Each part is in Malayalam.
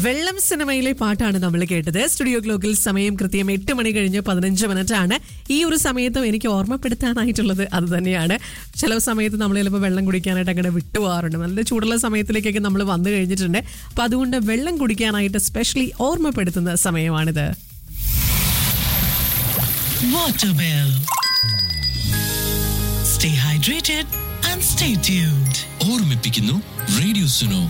വെള്ളം സിനിമയിലെ പാട്ടാണ് നമ്മൾ കേട്ടത് സ്റ്റുഡിയോ ക്ലോക്കിൽ സമയം കൃത്യം എട്ട് മണി കഴിഞ്ഞ് പതിനഞ്ച് മിനിറ്റ് ആണ് ഈ ഒരു സമയത്തും എനിക്ക് ഓർമ്മപ്പെടുത്താനായിട്ടുള്ളത് അത് തന്നെയാണ് ചില സമയത്ത് നമ്മൾ ചിലപ്പോൾ വെള്ളം കുടിക്കാനായിട്ട് അങ്ങനെ വിട്ടുപോകാറുണ്ട് നല്ല ചൂടുള്ള സമയത്തിലേക്കൊക്കെ നമ്മൾ വന്നു കഴിഞ്ഞിട്ടുണ്ട് അപ്പൊ അതുകൊണ്ട് വെള്ളം കുടിക്കാനായിട്ട് സ്പെഷ്യലി ഓർമ്മപ്പെടുത്തുന്ന സമയമാണിത് Waterwell. Stay hydrated and stay tuned. ഓർമ്മിപ്പിക്കുന്നു radio Suno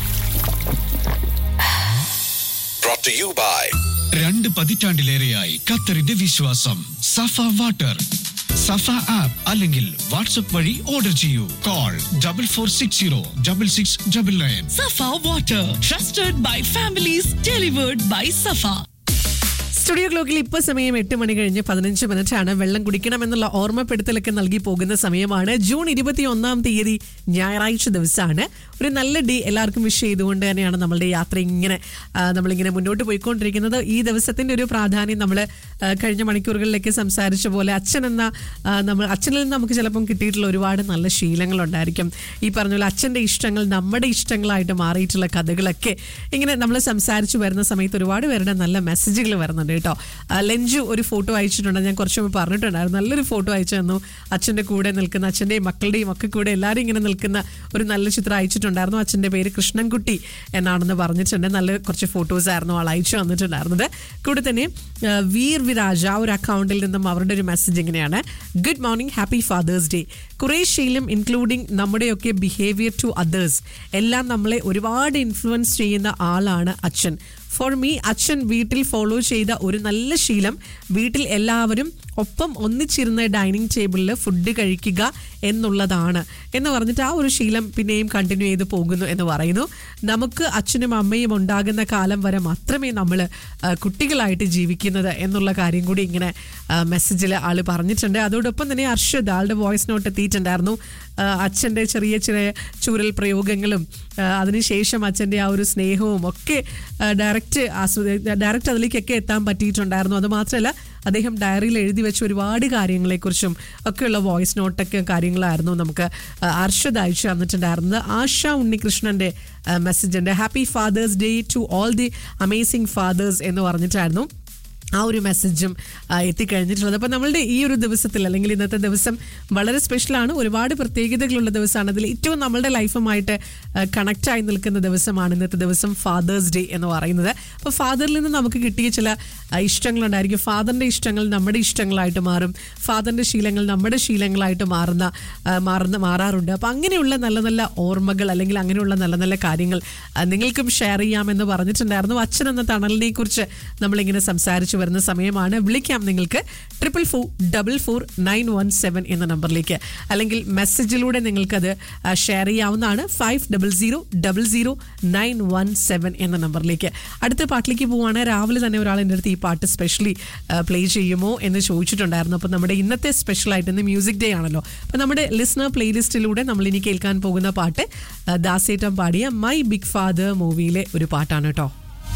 brought to you by രണ്ട് പതിറ്റാണ്ടിലേറെയായി ഖത്തറിന്റെ വിശ്വാസം സഫ വാട്ടർ സഫ ആപ്പ് അല്ലെങ്കിൽ വാട്സ്ആപ്പ് വഴി ഓർഡർ ചെയ്യൂ call double four six zero double six double nine Safa Water, trusted by families, delivered by Safa. Studio ക്ലോക്കിൽ ഇപ്പൊ സമയം എട്ട് മണി കഴിഞ്ഞ് പതിനഞ്ച് മിനിറ്റ് ആണ് വെള്ളം കുടിക്കണമെന്നുള്ള ഓർമ്മപ്പെടുത്തലൊക്കെ നൽകി പോകുന്ന സമയമാണ് ജൂൺ ഇരുപത്തി ഒന്നാം തീയതി ഞായറാഴ്ച ദിവസമാണ് ഒരു നല്ല ഡേ എല്ലാവർക്കും വിഷ് ചെയ്തുകൊണ്ട് തന്നെയാണ് നമ്മളുടെ യാത്ര ഇങ്ങനെ ആ, നമ്മളിങ്ങനെ മുന്നോട്ട് പോയിക്കൊണ്ടിരിക്കുന്നത് ഈ ദിവസത്തിന്റെ ഒരു പ്രാധാന്യം നമ്മൾ കഴിഞ്ഞ മണിക്കൂറുകളിലേക്ക് സംസാരിച്ച പോലെ അച്ഛൻ എന്ന ആ, നമ്മൾ അച്ഛനിൽ നിന്ന് നമുക്ക് ചിലപ്പം കിട്ടിയിട്ടുള്ള ഒരുപാട് നല്ല ശീലങ്ങളുണ്ടായിരിക്കും ഈ പറഞ്ഞ പോലെ അച്ഛൻ്റെ ഇഷ്ടങ്ങൾ നമ്മുടെ ഇഷ്ടങ്ങളായിട്ട് മാറിയിട്ടുള്ള കഥകളൊക്കെ ഇങ്ങനെ നമ്മൾ സംസാരിച്ചു വരുന്ന സമയത്ത് ഒരുപാട് പേരുടെ നല്ല മെസ്സേജുകൾ വരുന്നുണ്ട് കേട്ടോ ആ, ലഞ്ചു ഒരു ഫോട്ടോ അയച്ചിട്ടുണ്ട് ഞാൻ കുറച്ച് മുമ്പ് പറഞ്ഞിട്ടുണ്ടായിരുന്നു നല്ലൊരു ഫോട്ടോ അയച്ചു തന്നു അച്ഛൻ്റെ കൂടെ നിൽക്കുന്ന അച്ഛൻ്റെയും മക്കളുടെയും ഒക്കെ കൂടെ എല്ലാവരും ഇങ്ങനെ നിൽക്കുന്ന ഒരു നല്ല ചിത്രം അയച്ചിട്ടുണ്ടായിരുന്നു അച്ഛൻ്റെ പേര് കൃഷ്ണൻകുട്ടി എന്നാണെന്ന് പറഞ്ഞിട്ടുണ്ട് നല്ല കുറച്ച് ഫോട്ടോസ് ആയിരുന്നു ആൾ അയച്ചു വന്നിട്ടുണ്ടായിരുന്നത് കൂടെ തന്നെ ആ, വീർ വിരാജ് ആ ഒരു അക്കൗണ്ടിൽ നിന്നും അവരുടെ ഒരു മെസ്സേജ് ഇങ്ങനെയാണ് good morning happy father's day കുറേ ശീലം ഇൻക്ലൂഡിങ് നമ്മുടെയൊക്കെ ബിഹേവിയർ ടു അതേഴ്സ് എല്ലാം നമ്മളെ ഒരുപാട് ഇൻഫ്ലുവൻസ് ചെയ്യുന്ന ആളാണ് അച്ഛൻ ഫോർ മീ അച്ഛൻ വീട്ടിൽ ഫോളോ ചെയ്ത ഒരു നല്ല ശീലം വീട്ടിൽ എല്ലാവരും ഒപ്പം ഒന്നിച്ചിരുന്ന് ഡൈനിങ് ടേബിളിൽ ഫുഡ് കഴിക്കുക എന്നുള്ളതാണ് എന്ന് പറഞ്ഞിട്ട് ആ ഒരു ശീലം പിന്നെയും കണ്ടിന്യൂ ചെയ്ത് പോകുന്നു എന്ന് പറയുന്നു നമുക്ക് അച്ഛനും അമ്മയും ഉണ്ടാകുന്ന കാലം വരെ മാത്രമേ നമ്മൾ കുട്ടികളായിട്ട് ജീവിക്കുന്നത് എന്നുള്ള കാര്യം കൂടി ഇങ്ങനെ മെസ്സേജിൽ ആൾ പറഞ്ഞിട്ടുണ്ട് അതോടൊപ്പം തന്നെ അർഷദ് ആളുടെ വോയിസ് നോട്ട് എത്തിയിട്ടുണ്ടായിരുന്നു ആ, അച്ഛൻ്റെ ചെറിയ ചെറിയ ചൂരൽ പ്രയോഗങ്ങളും ആ, അതിനുശേഷം അച്ഛൻ്റെ ആ ഒരു സ്നേഹവും ഒക്കെ ഡയറക്റ്റ് ആസ്വദി ഡയറക്റ്റ് അതിലേക്കൊക്കെ എത്താൻ പറ്റിയിട്ടുണ്ടായിരുന്നു അത് മാത്രമല്ല അദ്ദേഹം ഡയറിയിൽ എഴുതി വെച്ച ഒരുപാട് കാര്യങ്ങളെക്കുറിച്ചും ഒക്കെയുള്ള വോയിസ് നോട്ടൊക്കെ കാര്യങ്ങളായിരുന്നു നമുക്ക് ആ, അർഷദ് അയച്ചു തന്നിട്ടുണ്ടായിരുന്നത് ആശ ഉണ്ണികൃഷ്ണൻ്റെ മെസ്സേജ് ഉണ്ട് happy father's day to all the amazing fathers എന്ന് പറഞ്ഞിട്ടായിരുന്നു ആ ഒരു മെസ്സേജും ആ, എത്തിക്കഴിഞ്ഞിട്ടുള്ളത് അപ്പോൾ നമ്മളുടെ ഈ ഒരു ദിവസത്തിൽ അല്ലെങ്കിൽ ഇന്നത്തെ ദിവസം വളരെ സ്പെഷ്യലാണ് ഒരുപാട് പ്രത്യേകതകളുള്ള ദിവസമാണ് അതിൽ ഏറ്റവും നമ്മളുടെ ലൈഫുമായിട്ട് കണക്റ്റ് ആയി നിൽക്കുന്ന ദിവസമാണ് ഇന്നത്തെ ദിവസം ഫാദേഴ്സ് ഡേ എന്ന് പറയുന്നത് അപ്പോൾ ഫാദറിൽ നിന്ന് നമുക്ക് കിട്ടിയ ചില ആ, ഇഷ്ടങ്ങളുണ്ടായിരിക്കും ഫാദറിൻ്റെ ഇഷ്ടങ്ങൾ നമ്മുടെ ഇഷ്ടങ്ങളായിട്ട് മാറും ഫാദറിൻ്റെ ശീലങ്ങൾ നമ്മുടെ ശീലങ്ങളായിട്ട് മാറുന്ന ആ, മാറുന്ന മാറാറുണ്ട് അപ്പോൾ അങ്ങനെയുള്ള നല്ല നല്ല ഓർമ്മകൾ അല്ലെങ്കിൽ അങ്ങനെയുള്ള നല്ല നല്ല കാര്യങ്ങൾ ആ, നിങ്ങൾക്കും ഷെയർ ചെയ്യാമെന്ന് പറഞ്ഞിട്ടുണ്ടായിരുന്നു അച്ഛൻ എന്ന തണലിനെ കുറിച്ച് നമ്മളിങ്ങനെ സംസാരിച്ചു വരുന്ന സമയമാണ് വിളിക്കാം നിങ്ങൾക്ക് triple four double four nine one seven എന്ന നമ്പറിലേക്ക് അല്ലെങ്കിൽ മെസ്സേജിലൂടെ നിങ്ങൾക്കത് ഷെയർ ചെയ്യാവുന്നതാണ് five double zero double zero nine one seven എന്ന നമ്പറിലേക്ക് അടുത്ത പാട്ടിലേക്ക് പോവാണ് രാവിലെ തന്നെ ഒരാൾ എൻ്റെ അടുത്ത് ഈ പാട്ട് സ്പെഷ്യലി പ്ലേ ചെയ്യുമോ എന്ന് ചോദിച്ചിട്ടുണ്ടായിരുന്നു അപ്പോൾ നമ്മുടെ ഇന്നത്തെ സ്പെഷ്യലായിട്ട് ഇന്ന് മ്യൂസിക് ഡേ ആണല്ലോ അപ്പോൾ നമ്മുടെ ലിസ്ണർ പ്ലേലിസ്റ്റിലൂടെ നമ്മൾ ഇനി കേൾക്കാൻ പോകുന്ന പാട്ട് ആ, ദാസേട്ടൻ പാടിയ മൈ ബിഗ് ഫാദർ മൂവിയിലെ ഒരു പാട്ടാണ് കേട്ടോ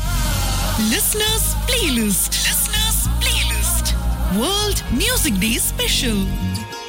Listeners' playlist. Listeners' playlist. World Music Day special.